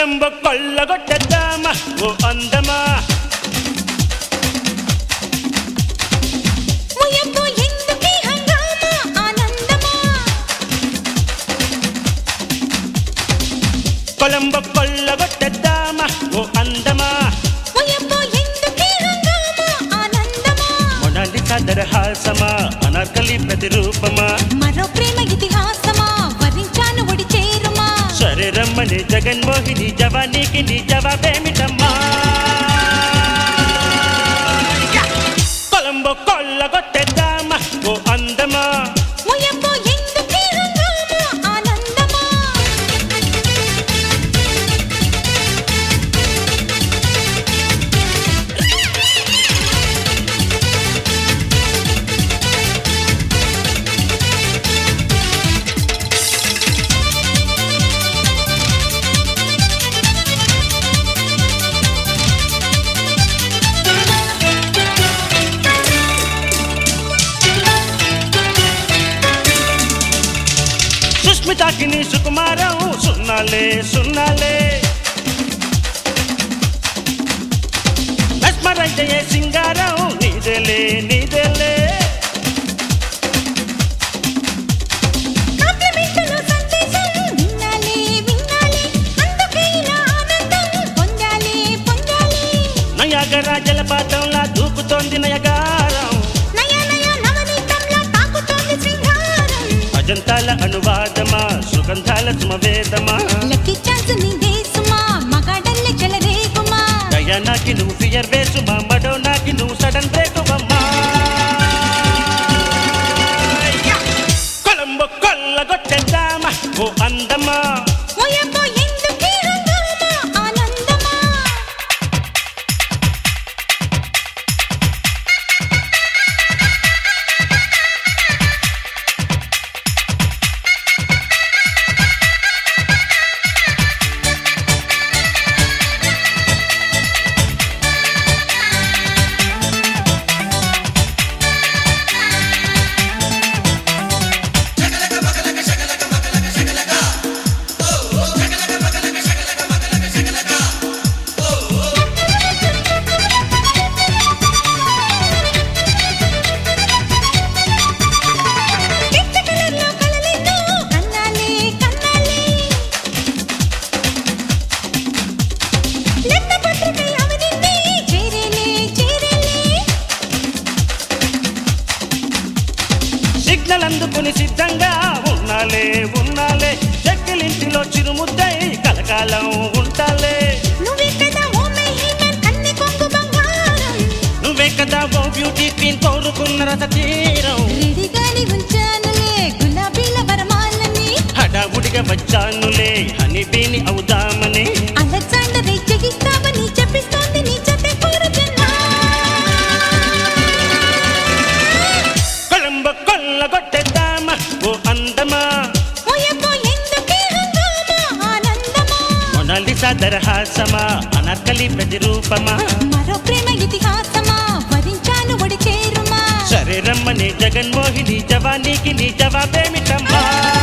కొలంబో కొల్లగొట్టద్దామా ఓ అందమా ముయబ్బో ఎందుకీ హంగామా ఆనందమా కొలంబో కొల్లగొట్టద్దామా ఓ అందమా ముయబ్బో ఎందుకీ హంగామా ఆనందమా మొనాలి సాదర హాసమా అనార్కలి ప్రతిరూపమా మరో ప్రేమ ఇతిహాసమా వరించాను ఒడి చేరుమా సరే రమ్మని జగన్మోహిని జవానీకి నీ జవాబేమిటమ్మా కొలంబో కొల్లగొట్టద్దామా ఓ అందమా ముయబ్బో ఎందుకీ హంగామా ఆనందమా సుస్మితాకి నీ సుకుమారం సున్నాలే సున్నాలే mesmerize సింగారం నీదేలే నీదేలే కాంప్లిమెంటులో సందేశం వినాలి వినాలి అందుకే ఇలా ఆనందం పొందాలి పొందాలి నయాగరా జలపాతంలా దూకుతోంది నయగారం నయ నయ నవనీతంలా తాకుతోంది శృంగారం అజంతాల అనువాదమా సుగంధాల సుమవేదమా లక్కీ ఛాన్స్ నీదే సుమా మగాడల్లే చెలరేగుమా దయానాకి నువ్వు ఫియర్ వేసుమా మడోనాకి నువ్వు సడన్ బ్రేకువమ్మా కొలంబో కొల్లగొట్టేద్దామా ఓ అందమా ఓయబ్బో ఎందుకీ హంగామా ఆనందమా పిచ్చ కలర్లో కలలెన్నో కన్నాలే కన్నాలే లెక్క పత్రికై అవనింది చేరేలే చేరేలే సిగ్నల్ అందుకుని సిద్ధంగా ఉన్నాలే ఉన్నాలే చెక్కిలింటిలో చిరుముద్దై కలకాలం ఉంటాలే నువ్వే కదా ఓ మెహీమన్ అన్ని కొంగు బంగారం నువ్వే కదా ఓ బ్యూటీ క్వీన్ కోరుకున్న రథ తీరం రెడీగాని ఉంచానులే గులాబీల వరమాలని హడావుడిగా వచ్చానులే హనీ బీని అవుదామని అలెగ్జాండర్ జగిస్తావని చెప్పిస్తోంది నీ జతే కోరు జన్మ కొలంబ కొల్లగొట్టేద్దామా ఓ అందమా ఓయబ్బో ఎందుకీ హంగామా ఆనందమా మొనాలి సాదర హాసమా అనార్కలి ప్రతిరూపమా మరో ప్రేమ ఇతిహాసమా వరించాను ఒడి చేరుమా సరే రమ్మని జగన్మోహిని జవానీకి నీ జవాబేమిటమ్మా